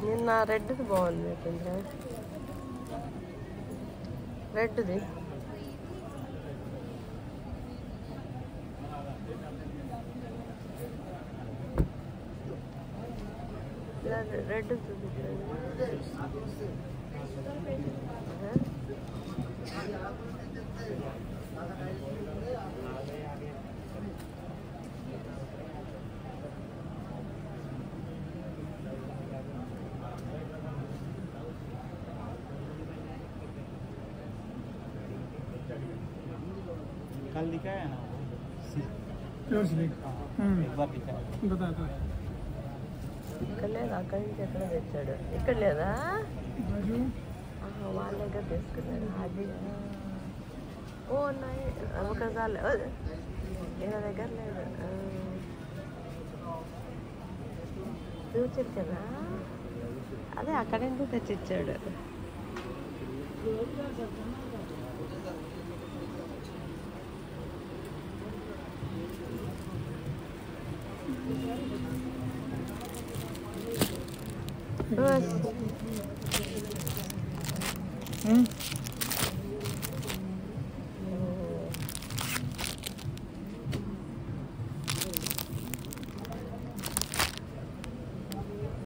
నిన్న రెడ్ది బాగుంది కొంచెం రెడ్ది రెడ్ చూపించండి कल दिखाया ना प्योर सिल्क हाँ, एक बार दिखाया बताता ఇక్కడ లేదు అక్కడి నుంచి ఎక్కడ తెచ్చాడు ఇక్కడ లేదా बाजू ఆహా, వాళ్ళ దగ్గర తీసుకున్నాడు అది ఆ. ఓ ఉన్నాయి ఒక చాలు ఈయన దగ్గర లేదు ఆ. ఫ్యూచర్ కదా అదే అక్కడి నుంచి తెచ్చిచ్చాడు हम्म